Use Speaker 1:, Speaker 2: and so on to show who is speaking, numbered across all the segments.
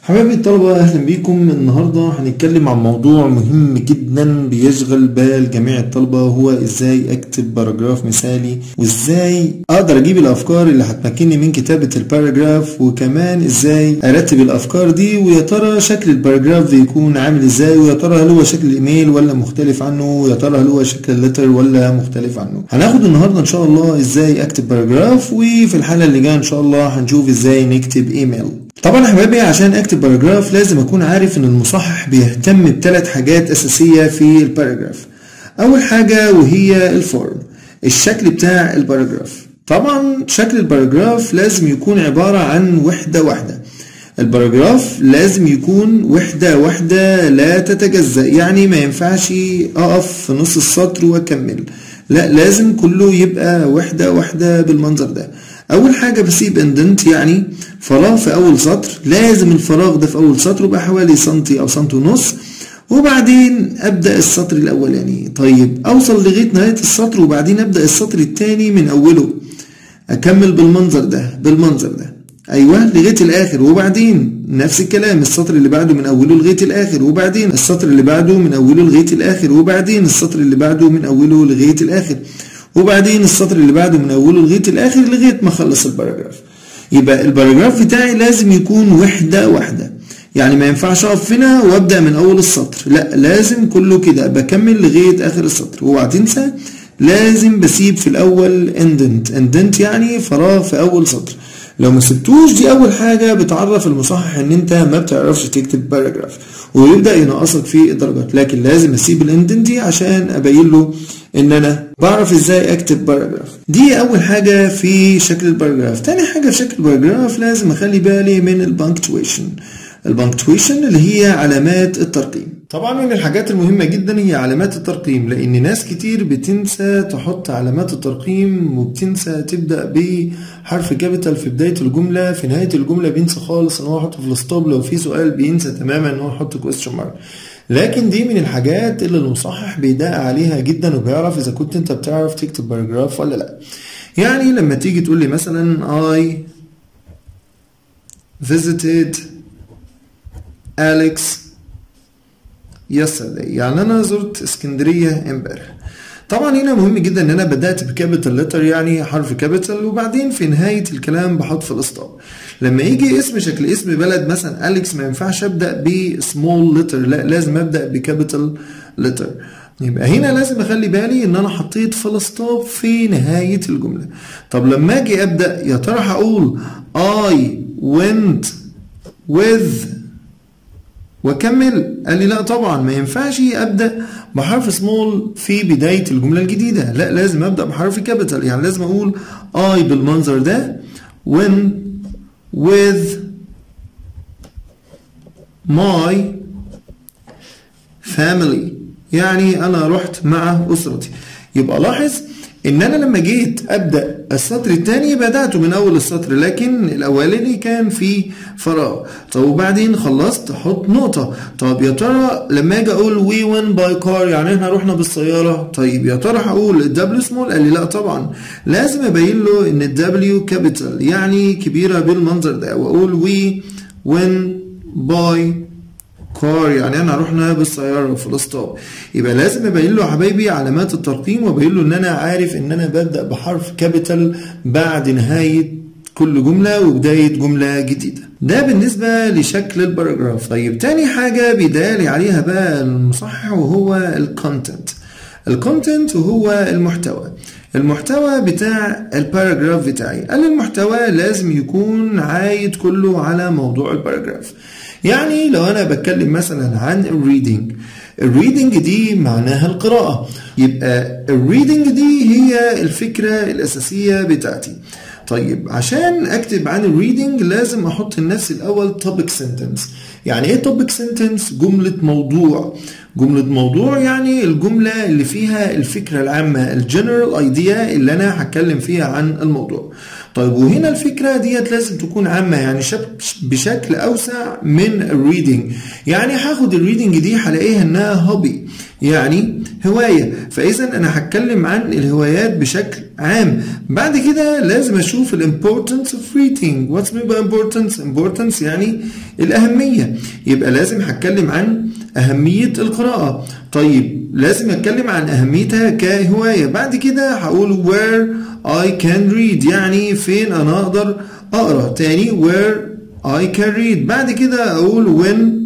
Speaker 1: حبايبي الطلبة أهلا بيكم النهاردة هنتكلم عن موضوع مهم جدا بيشغل بال جميع الطلبة هو إزاي أكتب باراجراف مثالي وإزاي أقدر أجيب الأفكار اللي هتمكنني من كتابة الباراجراف وكمان إزاي أرتب الأفكار دي ويا ترى شكل الباراجراف بيكون عامل إزاي ويا ترى هل هو شكل الإيميل ولا مختلف عنه ويا ترى هل هو شكل اللتر ولا مختلف عنه هناخد النهاردة إن شاء الله إزاي أكتب باراجراف وفي الحلقة اللي جاية إن شاء الله هنشوف إزاي نكتب إيميل طبعا يا حبايبي عشان اكتب باراجراف لازم اكون عارف ان المصحح بيهتم بثلاث حاجات اساسيه في الباراجراف اول حاجه وهي الفورم الشكل بتاع الباراجراف طبعا شكل الباراجراف لازم يكون عباره عن وحده واحده الباراجراف لازم يكون وحدة واحدة لا تتجزأ يعني ما ينفعش أقف في نص السطر وأكمل لا لازم كله يبقى وحدة واحدة بالمنظر ده أول حاجة بسيب اندنت يعني فراغ في أول سطر لازم الفراغ ده في أول سطر يبقى حوالي سنتي أو سنتي ونص وبعدين أبدأ السطر الأولاني طيب أوصل لغاية نهاية السطر وبعدين أبدأ السطر التاني من أوله أكمل بالمنظر ده بالمنظر ده ايوه لغايه الاخر وبعدين نفس الكلام السطر اللي بعده من اوله لغايه الاخر وبعدين السطر اللي بعده من اوله لغايه الاخر وبعدين السطر اللي بعده من اوله لغايه الاخر وبعدين السطر اللي بعده من اوله لغايه الاخر لغايه ما اخلص الباراجراف يبقى الباراجراف بتاعي لازم يكون وحده واحده يعني ما ينفعش اقف هنا وابدا من اول السطر لا لازم كله كده بكمل لغايه اخر السطر واوعى تنسى لازم بسيب في الاول اندنت اندنت يعني فراغ في اول سطر لو ما سبتوش دي اول حاجه بتعرف المصحح ان انت ما بتعرفش تكتب باراجراف ويبدا ينقصك في الدرجات لكن لازم اسيب الاندنت دي عشان ابين له ان انا بعرف ازاي اكتب باراجراف دي اول حاجه في شكل الباراجراف تاني حاجه في شكل الباراجراف لازم اخلي بالي من البنكتويشن البنكتويشن اللي هي علامات الترقيم طبعا من الحاجات المهمة جدا هي علامات الترقيم لأن ناس كتير بتنسى تحط علامات الترقيم وبتنسى تبدأ بحرف كابيتال في بداية الجملة في نهاية الجملة بينسى خالص إن هو يحط في الستوب لو في سؤال بينسى تماما إن هو يحط كويستشن مارك لكن دي من الحاجات اللي المصحح بيدق عليها جدا وبيعرف إذا كنت أنت بتعرف تكتب باراجراف ولا لأ يعني لما تيجي تقول لي مثلا I visited Alex yesterday يعني انا زرت اسكندريه امبارح طبعا هنا مهم جدا ان انا بدات بكابيتال لتر يعني حرف كابيتال وبعدين في نهايه الكلام بحط في الاسطاب لما يجي اسم شكل اسم بلد مثلا اليكس ما ينفعش ابدا بسمول لتر لا لازم ابدا بكابيتال لتر يبقى هنا لازم اخلي بالي ان انا حطيت فول ستوب في نهايه الجمله طب لما اجي ابدا يا ترى هقول I went with واكمل قال لي لا طبعا ما ينفعش ابدا بحرف سمول في بدايه الجمله الجديده لا لازم ابدا بحرف كابيتال يعني لازم اقول I بالمنظر ده when with my family يعني انا رحت مع اسرتي يبقى لاحظ ان انا لما جيت ابدا السطر الثاني بداته من اول السطر لكن الاولاني كان في فراغ طب وبعدين خلصت احط نقطه طب يا ترى لما اجي اقول وي وين باي كار يعني احنا رحنا بالسياره طيب يا ترى هقول الدبليو سمول قال لي لا طبعا لازم ابين له ان الدبليو كابيتال يعني كبيره بالمنظر ده واقول وي وين باي كار يعني احنا رحنا بالسياره في الستوب يبقى لازم ابين له يا حبايبي علامات الترقيم وابين له ان انا عارف ان انا ببدا بحرف كابيتال بعد نهايه كل جمله وبدايه جمله جديده ده بالنسبه لشكل الباراجراف طيب تاني حاجه بيدالي عليها بقى المصحح وهو الكونتنت الكونتنت وهو المحتوى المحتوى بتاع الباراجراف بتاعي قال المحتوى لازم يكون عايد كله على موضوع الباراجراف يعني لو انا بتكلم مثلا عن الريدنج الريدنج دي معناها القراءة يبقى الريدنج دي هي الفكرة الأساسية بتاعتي طيب عشان اكتب عن الريدنج لازم احط لنفسي الاول توبيك سنتنس يعني ايه توبيك سنتنس جملة موضوع جملة موضوع يعني الجملة اللي فيها الفكرة العامة الجنرال ايديا اللي انا هتكلم فيها عن الموضوع طيب وهنا الفكرة ديت لازم تكون عامة يعني بشكل أوسع من الريدنج يعني هاخد الريدنج دي هلاقيها إنها هوبي يعني هواية فإذا أنا هتكلم عن الهوايات بشكل عام بعد كده لازم أشوف ال importance of reading what's mean by importance importance يعني الأهمية يبقى لازم هتكلم عن أهمية القراءة طيب لازم أتكلم عن أهميتها كهواية بعد كده هقول where I can read يعني فين أنا أقدر أقرأ تاني where I can read بعد كده أقول when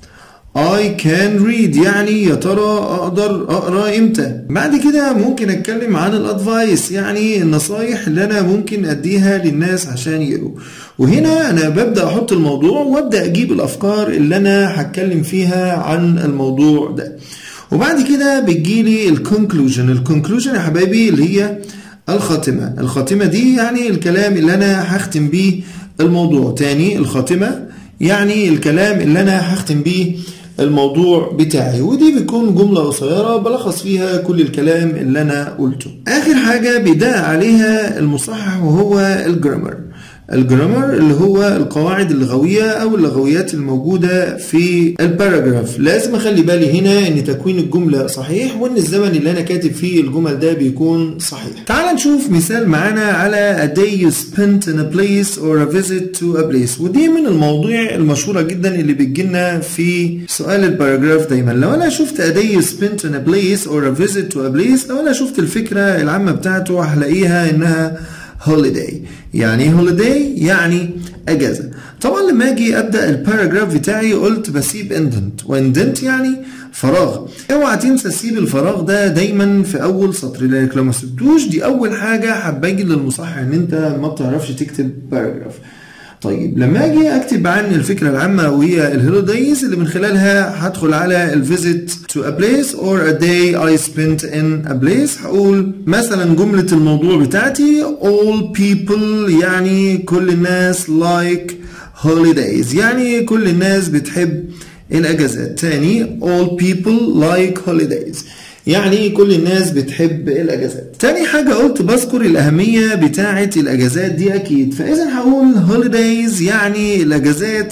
Speaker 1: I can read يعني يا ترى اقدر اقرا امتى بعد كده ممكن اتكلم عن الادفايس يعني النصايح اللي انا ممكن اديها للناس عشان يقروا وهنا انا ببدا احط الموضوع وابدا اجيب الافكار اللي انا هتكلم فيها عن الموضوع ده وبعد كده بتجيلي الكونكلوجن الكونكلوجن يا حبايبي اللي هي الخاتمه الخاتمه دي يعني الكلام اللي انا هختم بيه الموضوع تاني الخاتمه يعني الكلام اللي انا هختم بيه الموضوع بتاعي ودي بتكون جملة قصيرة بلخص فيها كل الكلام اللي أنا قلته آخر حاجة بيدعى عليها المصحح وهو الجرامر الجرامر اللي هو القواعد اللغوية أو اللغويات الموجودة في الباراجراف لازم أخلي بالي هنا إن تكوين الجملة صحيح وإن الزمن اللي أنا كاتب فيه الجمل ده بيكون صحيح تعال نشوف مثال معانا على a day you spent in a place or a visit to a place ودي من المواضيع المشهورة جدا اللي بتجيلنا في سؤال الباراجراف دايما لو أنا شفت a day you spent in a place or a visit to a place لو أنا شفت الفكرة العامة بتاعته هلاقيها إنها holiday يعني ايه holiday يعني اجازه طبعا لما اجي ابدا الباراجراف بتاعي قلت بسيب اندنت واندنت يعني فراغ اوعى تنسى تسيب الفراغ ده دايما في اول سطر لانك لو ما سبتوش دي اول حاجه هتبين للمصحح ان انت ما بتعرفش تكتب باراجراف طيب لما اجي اكتب عن الفكره العامه وهي الهوليدايز اللي من خلالها هدخل على الفيزيت to a place or a day I spent in a place هقول مثلا جمله الموضوع بتاعتي all people يعني كل الناس like holidays يعني كل الناس بتحب الاجازات تاني all people like holidays يعني كل الناس بتحب الاجازات تاني حاجة قلت بذكر الاهمية بتاعة الاجازات دي اكيد فاذا هقول holidays يعني الاجازات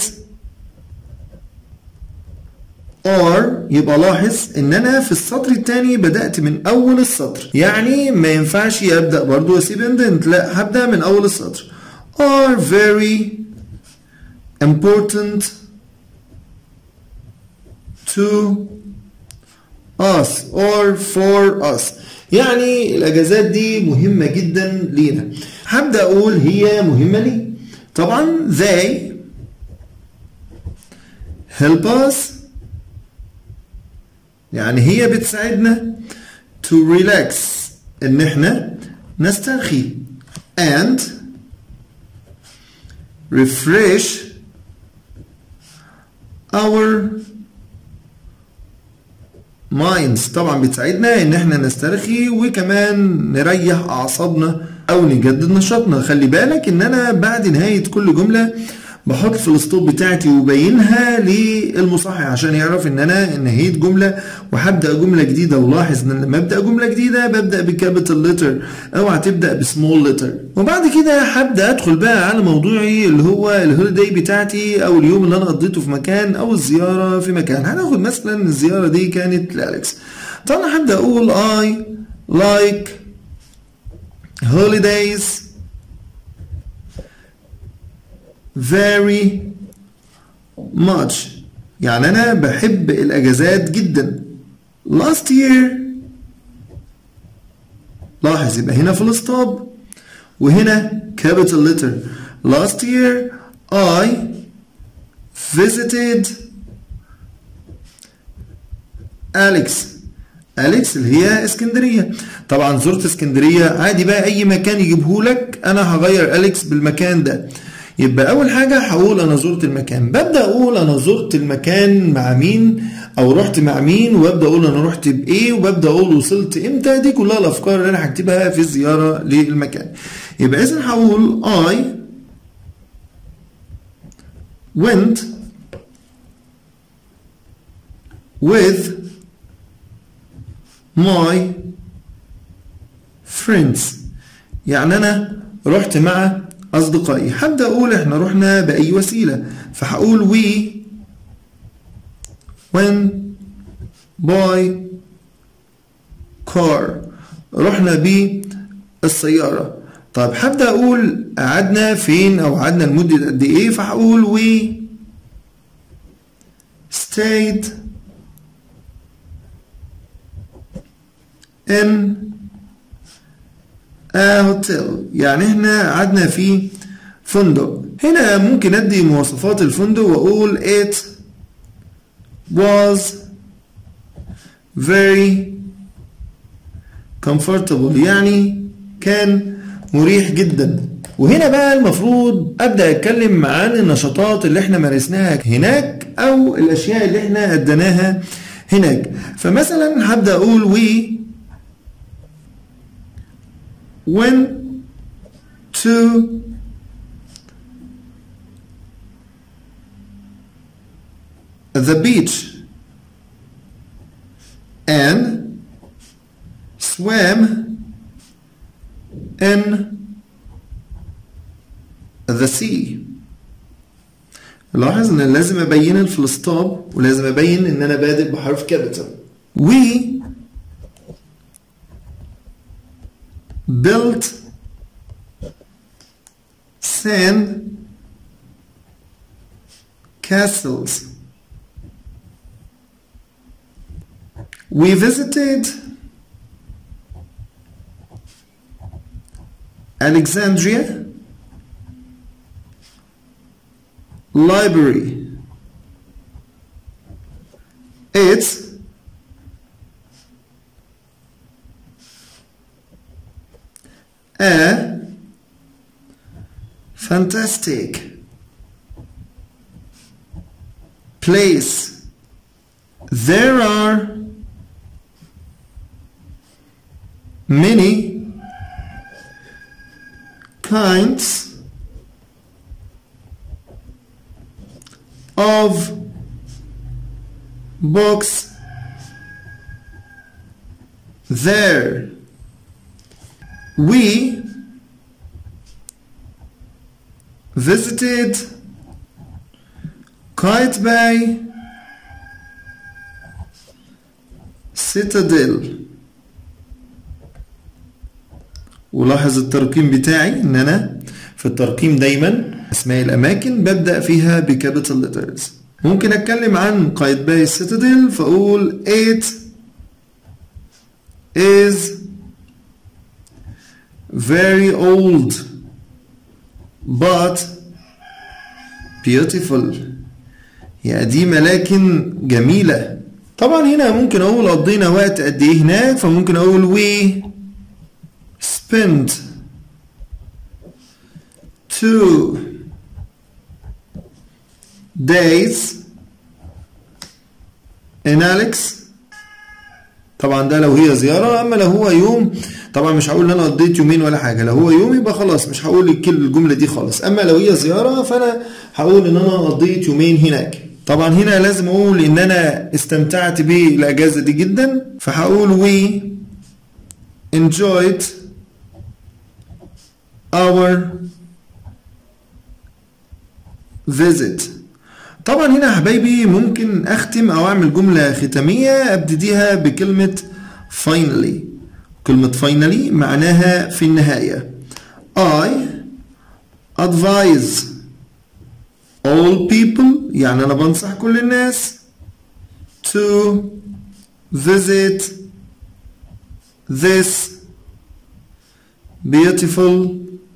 Speaker 1: or يبقى لاحظ ان انا في السطر الثاني بدأت من اول السطر يعني ما ينفعش ابدأ برضو اسيب indent لا هبدأ من اول السطر are very important to us or for us يعني الاجازات دي مهمة جدا لينا هبدأ اقول هي مهمة لي طبعا they help us يعني هي بتساعدنا to relax ان احنا نسترخي and refresh our minds طبعا بتساعدنا ان احنا نسترخي وكمان نريح اعصابنا او نجدد نشاطنا خلي بالك ان انا بعد نهاية كل جملة بحط في الاسطوب بتاعتي وبينها للمصحح عشان يعرف ان انا انهيت جمله وهبدا جمله جديده ولاحظ ان لما ابدا جمله جديده ببدا بكابيتال لتر اوعى تبدا بسمول لتر وبعد كده هبدا ادخل بقى على موضوعي اللي هو الهوليداي بتاعتي او اليوم اللي انا قضيته في مكان او الزياره في مكان هناخد مثلا الزياره دي كانت لالكس طبعا هبدا اقول I like holidays very much يعني أنا بحب الأجازات جدا last year لاحظ يبقى هنا فول ستوب وهنا capital letter last year I visited أليكس أليكس اللي هي اسكندرية طبعا زرت اسكندرية عادي بقى أي مكان يجيبهولك أنا هغير أليكس بالمكان ده يبقى اول حاجه هقول انا زرت المكان ببدا اقول انا زرت المكان مع مين او رحت مع مين وببدا اقول انا رحت بايه وببدا اقول وصلت امتى دي كلها الافكار اللي انا هكتبها في الزياره للمكان يبقى اذا هقول I went with my friends يعني انا رحت مع أصدقائي هبدأ أقول إحنا رحنا بأي وسيلة فهقول we went by car رحنا بالسيارة طيب هبدأ أقول قعدنا فين أو قعدنا لمدة قد إيه فهقول we stayed in a hotel يعني احنا قعدنا في فندق هنا ممكن ادي مواصفات الفندق واقول it was very comfortable يعني كان مريح جدا وهنا بقى المفروض ابدا اتكلم عن النشاطات اللي احنا مارسناها هناك او الاشياء اللي احنا اديناها هناك فمثلا هبدا اقول we went to the beach and swam in the sea لاحظ ان لازم ابين الفول ستوب ولازم ابين ان انا بادئ بحرف كابيتال we built sand castles we visited Alexandria library. It's a fantastic place. There are many kinds of books there. We visited Kite Bay Citadel ولاحظ الترقيم بتاعي ان انا في الترقيم دايما اسماء الاماكن ببدا فيها بكابيتال ليترز ممكن اتكلم عن قايتباي سيتاديل فاقول it is very old but beautiful هي قديمة لكن جميلة طبعا هنا ممكن اقول قضينا وقت قد ايه هناك فممكن اقول we spent two days in Alex طبعا ده لو هي زيارة أما لو هو يوم طبعا مش هقول إن أنا قضيت يومين ولا حاجة لو هو يوم يبقى خلاص مش هقول الكل الجملة دي خالص أما لو هي زيارة فأنا هقول إن أنا قضيت يومين هناك طبعا هنا لازم أقول إن أنا استمتعت بالأجازة دي جدا فهقول we enjoyed our visit طبعا هنا يا حبايبي ممكن اختم او اعمل جمله ختاميه ابتديها بكلمه finally كلمه finally معناها في النهايه I advise all people يعني انا بنصح كل الناس to visit this beautiful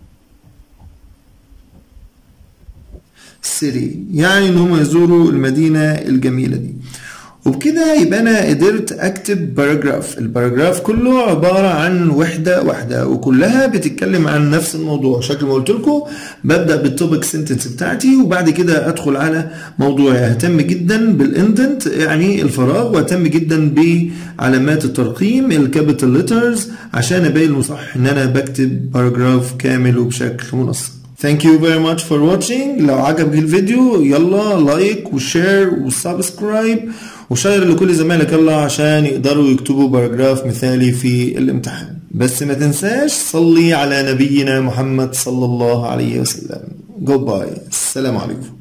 Speaker 1: city يعني ان هم يزوروا المدينة الجميلة دي وبكده يبقى انا قدرت اكتب باراجراف الباراجراف كله عبارة عن وحدة واحدة وكلها بتتكلم عن نفس الموضوع شكل ما قلت لكم ببدأ بالتوبك سنتنس بتاعتي وبعد كده ادخل على موضوعي اهتم جدا بالاندنت يعني الفراغ واهتم جدا بعلامات الترقيم الكابيتال ليترز عشان ابين صح ان انا بكتب باراجراف كامل وبشكل منسق Thank you very much for watching لو عجبك الفيديو يلا لايك وشير وسبسكرايب وشير لكل زمايلك يلا عشان يقدروا يكتبوا باراجراف مثالي في الامتحان بس ما تنساش صلي على نبينا محمد صلى الله عليه وسلم جود باي السلام عليكم